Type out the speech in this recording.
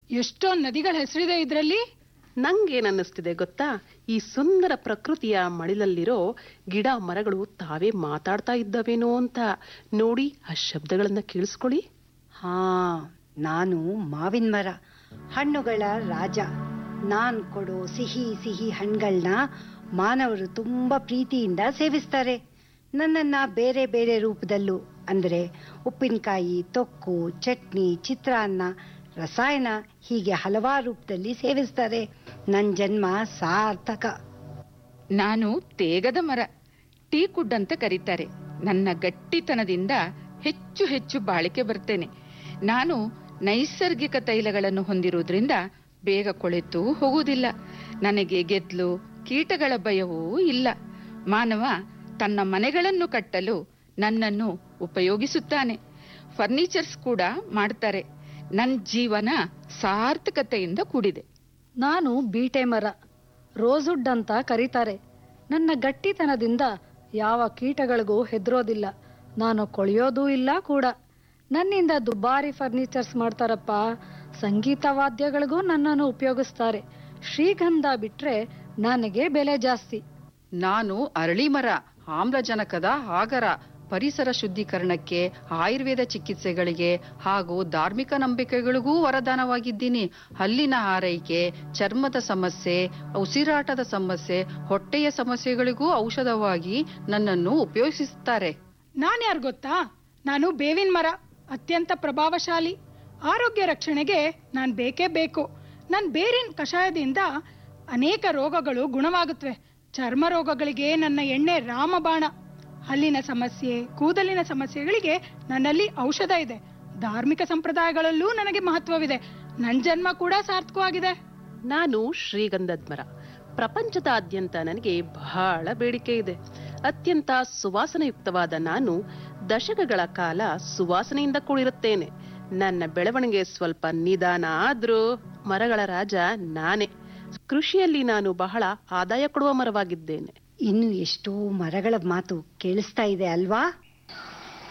ಎಷ್ಟೋ ನದಿಗಳ ಹೆಸರಿದೆ ಇದ್ರಲ್ಲಿ ನಂಗೇನನ್ನಿಸ್ತಿದೆ ಗೊತ್ತಾ ಈ ಸುಂದರ ಪ್ರಕೃತಿಯ ಮಡಿಲಲ್ಲಿರೋ ಗಿಡ ಮರಗಳು ತಾವೇ ಮಾತಾಡ್ತಾ ಇದ್ದವೇನೋ ಅಂತ ನೋಡಿ ಆ ಶಬ್ದಗಳನ್ನ ಕೇಳಿಸ್ಕೊಳ್ಳಿ ಹಾ ನಾನು ಮಾವಿನ ಮರ ಹಣ್ಣುಗಳ ರಾಜ ನಾನ್ ಕೊಡೋ ಸಿಹಿ ಸಿಹಿ ಹಣ್ಣುಗಳನ್ನ ಮಾನವರು ತುಂಬಾ ಪ್ರೀತಿಯಿಂದ ಸೇವಿಸ್ತಾರೆ ನನ್ನನ್ನ ಬೇರೆ ಬೇರೆ ರೂಪದಲ್ಲೂ ಅಂದ್ರೆ ಉಪ್ಪಿನಕಾಯಿ ತೊಕ್ಕು ಚಟ್ನಿ ಚಿತ್ರಾನ್ನ ರಸಾಯನ ಹೀಗೆ ಹಲವಾರು ರೂಪದಲ್ಲಿ ಸೇವಿಸ್ತಾರೆ ನನ್ನ ಜನ್ಮ ಸಾರ್ಥಕ ನಾನು ತೇಗದ ಮರ ಟೀ ಕುಡ್ ಅಂತ ಕರೀತಾರೆ ನನ್ನ ಗಟ್ಟಿತನದಿಂದ ಹೆಚ್ಚು ಹೆಚ್ಚು ಬಾಳಿಕೆ ಬರ್ತೇನೆ ನಾನು ನೈಸರ್ಗಿಕ ತೈಲಗಳನ್ನು ಹೊಂದಿರುವುದರಿಂದ ಬೇಗ ಕೊಳೆತು ಹೋಗುವುದಿಲ್ಲ ನನಗೆ ಗೆದ್ಲು ಕೀಟಗಳ ಭಯವೂ ಇಲ್ಲ ಮಾನವ ತನ್ನ ಮನೆಗಳನ್ನು ಕಟ್ಟಲು ನನ್ನನ್ನು ಉಪಯೋಗಿಸುತ್ತಾನೆ ಫರ್ನಿಚರ್ಸ್ ಕೂಡ ಮಾಡ್ತಾರೆ ನನ್ನ ಜೀವನ ಸಾರ್ಥಕತೆಯಿಂದ ಕೂಡಿದೆ ನಾನು ಬೀಟೆ ಮರ ರೋಸುಡ್ ಅಂತ ಕರೀತಾರೆ ನನ್ನ ಗಟ್ಟಿತನದಿಂದ ಯಾವ ಕೀಟಗಳಿಗೂ ಹೆದರೋದಿಲ್ಲ ನಾನು ಕೊಳೆಯೋದೂ ಇಲ್ಲ ಕೂಡ ನನ್ನಿಂದ ದುಬಾರಿ ಫರ್ನಿಚರ್ಸ್ ಮಾಡ್ತಾರಪ್ಪ ಸಂಗೀತ ವಾದ್ಯಗಳಿಗೂ ನನ್ನನ್ನು ಉಪಯೋಗಿಸ್ತಾರೆ ಶ್ರೀಗಂಧ ಬಿಟ್ರೆ ನನಗೆ ಬೆಲೆ ಜಾಸ್ತಿ ನಾನು ಅರಳಿ ಮರ ಆಮ್ಲಜನಕದ ಆಗರ ಪರಿಸರ ಶುದ್ಧೀಕರಣಕ್ಕೆ ಆಯುರ್ವೇದ ಚಿಕಿತ್ಸೆಗಳಿಗೆ ಹಾಗೂ ಧಾರ್ಮಿಕ ನಂಬಿಕೆಗಳಿಗೂ ವರದಾನವಾಗಿದ್ದೀನಿ ಹಲ್ಲಿನ ಆರೈಕೆ ಚರ್ಮದ ಸಮಸ್ಯೆ ಉಸಿರಾಟದ ಸಮಸ್ಯೆ ಹೊಟ್ಟೆಯ ಸಮಸ್ಯೆಗಳಿಗೂ ಔಷಧವಾಗಿ ನನ್ನನ್ನು ಉಪಯೋಗಿಸುತ್ತಾರೆ ನಾನ್ಯಾರು ಗೊತ್ತಾ ನಾನು ಬೇವಿನ ಮರ ಅತ್ಯಂತ ಪ್ರಭಾವಶಾಲಿ ಆರೋಗ್ಯ ರಕ್ಷಣೆಗೆ ನಾನು ಬೇಕೇ ಬೇಕು ನನ್ನ ಬೇರಿನ ಕಷಾಯದಿಂದ ಅನೇಕ ರೋಗಗಳು ಗುಣವಾಗುತ್ತವೆ ಚರ್ಮ ರೋಗಗಳಿಗೆ ನನ್ನ ಎಣ್ಣೆ ರಾಮಬಾಣ ಹಲ್ಲಿನ ಸಮಸ್ಯೆ ಕೂದಲಿನ ಸಮಸ್ಯೆಗಳಿಗೆ ನನ್ನಲ್ಲಿ ಔಷಧ ಇದೆ ಧಾರ್ಮಿಕ ಸಂಪ್ರದಾಯಗಳಲ್ಲೂ ನನಗೆ ಮಹತ್ವವಿದೆ ನನ್ನ ಜನ್ಮ ಕೂಡ ಸಾರ್ಥಕವಾಗಿದೆ ನಾನು ಶ್ರೀಗಂಧದ ಮರ ಪ್ರಪಂಚದಾದ್ಯಂತ ನನಗೆ ಬಹಳ ಬೇಡಿಕೆ ಇದೆ ಅತ್ಯಂತ ಸುವಾಸನಯುಕ್ತವಾದ ನಾನು ದಶಕಗಳ ಕಾಲ ಸುವಾಸನೆಯಿಂದ ಕೂಡಿರುತ್ತೇನೆ ನನ್ನ ಬೆಳವಣಿಗೆ ಸ್ವಲ್ಪ ನಿಧಾನ ಆದ್ರೂ ಮರಗಳ ರಾಜ ನಾನೇ ಕೃಷಿಯಲ್ಲಿ ನಾನು ಬಹಳ ಆದಾಯ ಕೊಡುವ ಮರವಾಗಿದ್ದೇನೆ ಇನ್ನು ಎಷ್ಟೋ ಮರಗಳ ಮಾತು ಕೇಳಿಸ್ತಾ ಇದೆ ಅಲ್ವಾ